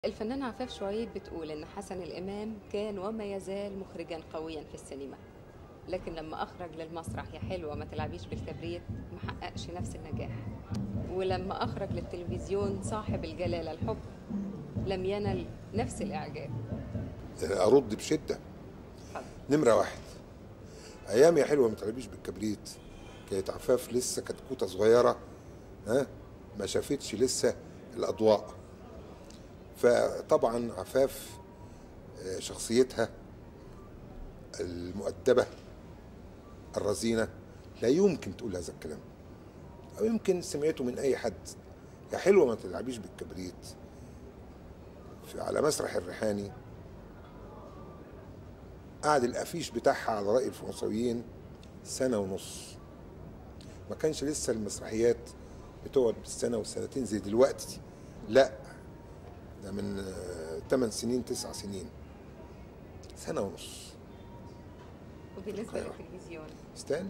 الفنان عفاف شعيب بتقول ان حسن الامام كان وما يزال مخرجا قويا في السينما لكن لما اخرج للمسرح يا حلوه ما تلعبيش بالكبريت ما حققش نفس النجاح ولما اخرج للتلفزيون صاحب الجلاله الحب لم ينل نفس الاعجاب ارد بشده اتفضل. نمره واحد ايام يا حلوه ما تلعبيش بالكبريت كانت عفاف لسه كتكوته صغيره ها ما شافتش لسه الاضواء فطبعا عفاف آه، شخصيتها المؤدبه الرزينه لا يمكن تقول هذا الكلام او يمكن سمعته من اي حد يا حلوه ما تلعبيش بالكبريت في على مسرح الريحاني قعد الافيش بتاعها على راي الفرنساويين سنه ونص ما كانش لسه المسرحيات بتقعد بالسنه والسنتين زي دلوقتي لا ده من 8 سنين 9 سنين سنه ونص وبالنسبه أيوة. للتلفزيون استنى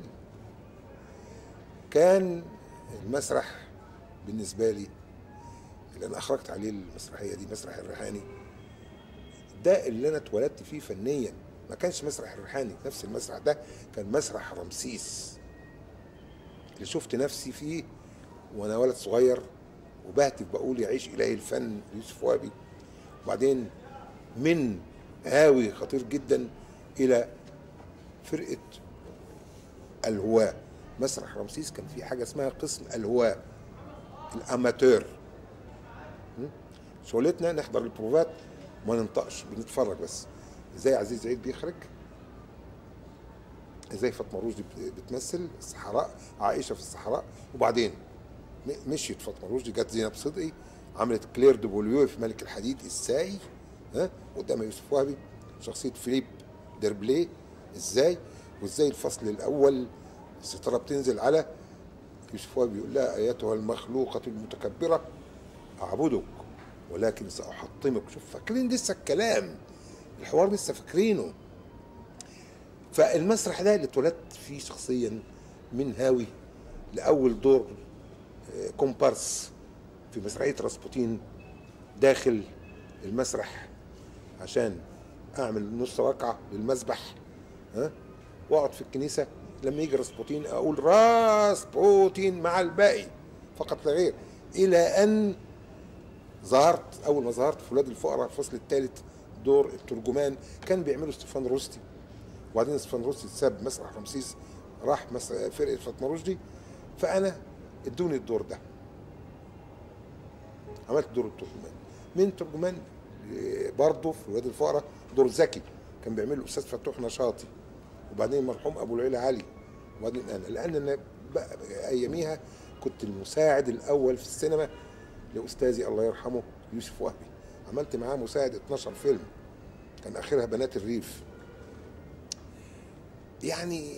كان المسرح بالنسبه لي اللي انا اخرجت عليه المسرحيه دي مسرح الريحاني ده اللي انا اتولدت فيه فنيا ما كانش مسرح الريحاني نفس المسرح ده كان مسرح رمسيس اللي شفت نفسي فيه وانا ولد صغير وبهتف بقول يعيش الهي الفن يوسف وهبي وبعدين من هاوي خطير جدا الى فرقه الهواة مسرح رمسيس كان في حاجه اسمها قسم الهواة الاماتير م? شغلتنا نحضر البروفات ما ننطقش بنتفرج بس ازاي عزيز عيد بيخرج ازاي فاطمه رشدي بت- بتمثل الصحراء عائشه في الصحراء وبعدين م- مشيت فاطمه رشدي جت زينب صدقي عملت كلير دو بوليو في ملك الحديد ازاي ها قدام يوسف وهبي شخصيه فيليب ديربلي ازاي وازاي الفصل الاول الستاره بتنزل على يوسف وهبي بيقول لها ايتها المخلوقه المتكبره اعبدك ولكن ساحطمك شوف فاكرين لسه الكلام الحوار لسه فاكرينه فالمسرح ده اللي اتولدت فيه شخصيا من هاوي لاول دور آه، كومبارس في مسرحيه راسبوتين داخل المسرح عشان اعمل نص ركعه للمسبح ها واقعد في الكنيسه لما يجي راسبوتين اقول راسبوتين مع الباقي فقط لا غير الى ان ظهرت اول ما ظهرت في ولاد الفقراء الفصل الثالث دور الترجمان كان بيعمله ستيفان روستي وبعدين ستيفان روستي ساب مسرح رمسيس راح مس- فرقه فاطمه رشدي فانا ادوني الدور ده عملت دور الترجمان من ترجمان آه، برضه في ولاد الفقراء دور زكي كان بيعمله الاستاذ فتوح نشاطي وبعدين المرحوم ابو العلا علي وبعدين انا لان انا بقى- اياميها كنت المساعد الاول في السينما لاستاذي الله يرحمه يوسف وهبي عملت معاه مساعد 12 فيلم كان اخرها بنات الريف يعني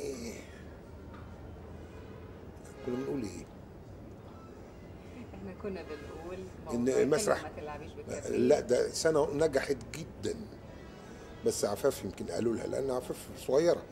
كنا بنقول ايه احنا كنا بنقول إن موضوع المسرح- الحلوة ما تلعبيش بالكبريت لا ده سنه نجحت جدا بس عفاف يمكن قالوا لها لان عفاف صغيره